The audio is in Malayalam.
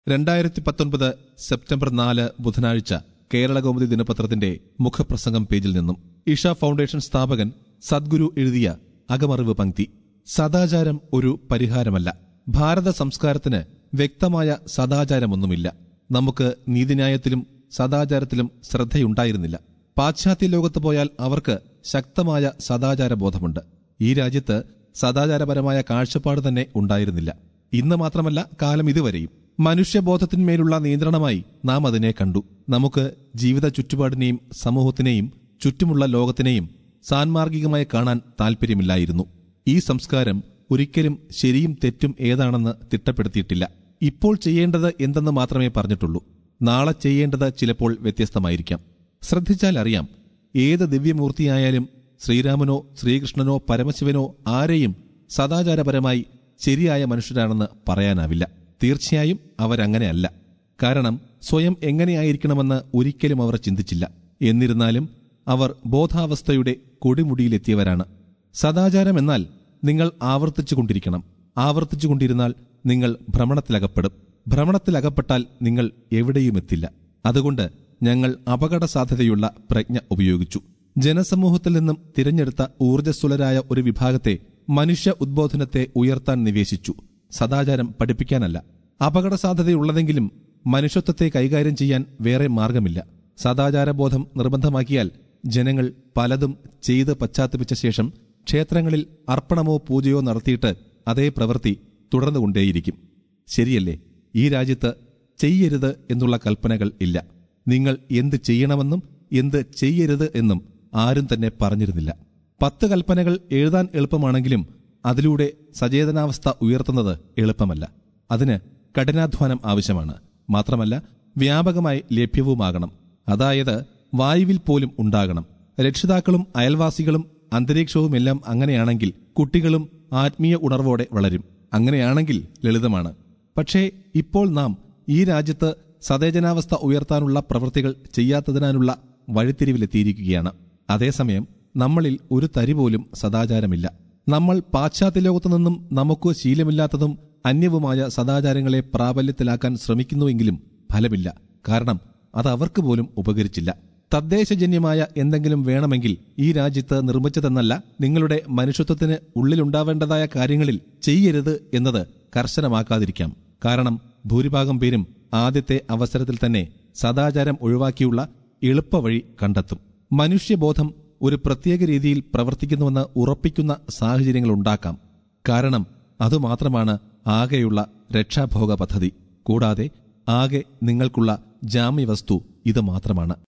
രണ്ടായിരത്തി പത്തൊൻപത് സെപ്റ്റംബർ നാല് ബുധനാഴ്ച കേരളകൗമുദി ദിനപത്രത്തിന്റെ മുഖപ്രസംഗം പേജിൽ നിന്നും ഇഷ ഫൗണ്ടേഷൻ സ്ഥാപകൻ സദ്ഗുരു എഴുതിയ അകമറിവ് പങ്ക്തി സദാചാരം ഒരു പരിഹാരമല്ല ഭാരത സംസ്കാരത്തിന് വ്യക്തമായ സദാചാരമൊന്നുമില്ല നമുക്ക് നീതിന്യായത്തിലും സദാചാരത്തിലും ശ്രദ്ധയുണ്ടായിരുന്നില്ല പാശ്ചാത്യ ലോകത്ത് പോയാൽ അവർക്ക് ശക്തമായ സദാചാര ബോധമുണ്ട് ഈ രാജ്യത്ത് സദാചാരപരമായ കാഴ്ചപ്പാട് തന്നെ ഉണ്ടായിരുന്നില്ല ഇന്ന് മാത്രമല്ല കാലം ഇതുവരെയും മനുഷ്യബോധത്തിന്മേലുള്ള നിയന്ത്രണമായി നാം അതിനെ കണ്ടു നമുക്ക് ജീവിത ചുറ്റുപാടിനെയും സമൂഹത്തിനെയും ചുറ്റുമുള്ള ലോകത്തിനെയും സാൻമാർഗികമായി കാണാൻ താൽപ്പര്യമില്ലായിരുന്നു ഈ സംസ്കാരം ഒരിക്കലും ശരിയും തെറ്റും ഏതാണെന്ന് തിട്ടപ്പെടുത്തിയിട്ടില്ല ഇപ്പോൾ ചെയ്യേണ്ടത് എന്തെന്ന് മാത്രമേ പറഞ്ഞിട്ടുള്ളൂ നാളെ ചെയ്യേണ്ടത് ചിലപ്പോൾ വ്യത്യസ്തമായിരിക്കാം ശ്രദ്ധിച്ചാൽ അറിയാം ഏത് ദിവ്യമൂർത്തിയായാലും ശ്രീരാമനോ ശ്രീകൃഷ്ണനോ പരമശിവനോ ആരെയും സദാചാരപരമായി ശരിയായ മനുഷ്യരാണെന്ന് പറയാനാവില്ല തീർച്ചയായും അവരങ്ങനെയല്ല കാരണം സ്വയം എങ്ങനെയായിരിക്കണമെന്ന് ഒരിക്കലും അവർ ചിന്തിച്ചില്ല എന്നിരുന്നാലും അവർ ബോധാവസ്ഥയുടെ കൊടിമുടിയിലെത്തിയവരാണ് സദാചാരം എന്നാൽ നിങ്ങൾ ആവർത്തിച്ചുകൊണ്ടിരിക്കണം ആവർത്തിച്ചുകൊണ്ടിരുന്നാൽ നിങ്ങൾ ഭ്രമണത്തിലകപ്പെടും ഭ്രമണത്തിലകപ്പെട്ടാൽ നിങ്ങൾ എവിടെയും എത്തില്ല അതുകൊണ്ട് ഞങ്ങൾ അപകട സാധ്യതയുള്ള പ്രജ്ഞ ഉപയോഗിച്ചു ജനസമൂഹത്തിൽ നിന്നും തിരഞ്ഞെടുത്ത ഊർജ്ജസ്വലരായ ഒരു വിഭാഗത്തെ മനുഷ്യ ഉദ്ബോധനത്തെ ഉയർത്താൻ നിവേശിച്ചു സദാചാരം പഠിപ്പിക്കാനല്ല അപകട സാധ്യതയുള്ളതെങ്കിലും മനുഷ്യത്വത്തെ കൈകാര്യം ചെയ്യാൻ വേറെ മാർഗമില്ല സദാചാരബോധം നിർബന്ധമാക്കിയാൽ ജനങ്ങൾ പലതും ചെയ്ത് പശ്ചാത്തപിച്ച ശേഷം ക്ഷേത്രങ്ങളിൽ അർപ്പണമോ പൂജയോ നടത്തിയിട്ട് അതേ പ്രവൃത്തി തുടർന്നുകൊണ്ടേയിരിക്കും ശരിയല്ലേ ഈ രാജ്യത്ത് ചെയ്യരുത് എന്നുള്ള കൽപ്പനകൾ ഇല്ല നിങ്ങൾ എന്ത് ചെയ്യണമെന്നും എന്ത് ചെയ്യരുത് എന്നും ആരും തന്നെ പറഞ്ഞിരുന്നില്ല പത്ത് കൽപ്പനകൾ എഴുതാൻ എളുപ്പമാണെങ്കിലും അതിലൂടെ സചേതനാവസ്ഥ ഉയർത്തുന്നത് എളുപ്പമല്ല അതിന് കഠിനാധ്വാനം ആവശ്യമാണ് മാത്രമല്ല വ്യാപകമായി ലഭ്യവുമാകണം അതായത് വായുവിൽ പോലും ഉണ്ടാകണം രക്ഷിതാക്കളും അയൽവാസികളും അന്തരീക്ഷവുമെല്ലാം അങ്ങനെയാണെങ്കിൽ കുട്ടികളും ആത്മീയ ഉണർവോടെ വളരും അങ്ങനെയാണെങ്കിൽ ലളിതമാണ് പക്ഷേ ഇപ്പോൾ നാം ഈ രാജ്യത്ത് സതേജനാവസ്ഥ ഉയർത്താനുള്ള പ്രവൃത്തികൾ ചെയ്യാത്തതിനാലുള്ള വഴിത്തിരിവിലെത്തിയിരിക്കുകയാണ് അതേസമയം നമ്മളിൽ ഒരു തരി പോലും സദാചാരമില്ല നമ്മൾ പാശ്ചാത്യ ലോകത്തു നിന്നും നമുക്ക് ശീലമില്ലാത്തതും അന്യവുമായ സദാചാരങ്ങളെ പ്രാബല്യത്തിലാക്കാൻ ശ്രമിക്കുന്നുവെങ്കിലും ഫലമില്ല കാരണം അത് അവർക്ക് പോലും ഉപകരിച്ചില്ല തദ്ദേശജന്യമായ എന്തെങ്കിലും വേണമെങ്കിൽ ഈ രാജ്യത്ത് നിർമ്മിച്ചതെന്നല്ല നിങ്ങളുടെ മനുഷ്യത്വത്തിന് ഉള്ളിലുണ്ടാവേണ്ടതായ കാര്യങ്ങളിൽ ചെയ്യരുത് എന്നത് കർശനമാക്കാതിരിക്കാം കാരണം ഭൂരിഭാഗം പേരും ആദ്യത്തെ അവസരത്തിൽ തന്നെ സദാചാരം ഒഴിവാക്കിയുള്ള എളുപ്പവഴി കണ്ടെത്തും മനുഷ്യബോധം ഒരു പ്രത്യേക രീതിയിൽ പ്രവർത്തിക്കുന്നുവെന്ന് ഉറപ്പിക്കുന്ന സാഹചര്യങ്ങൾ ഉണ്ടാക്കാം കാരണം അതുമാത്രമാണ് ആകെയുള്ള രക്ഷാഭോഗ പദ്ധതി കൂടാതെ ആകെ നിങ്ങൾക്കുള്ള ജാമ്യവസ്തു ഇത് മാത്രമാണ്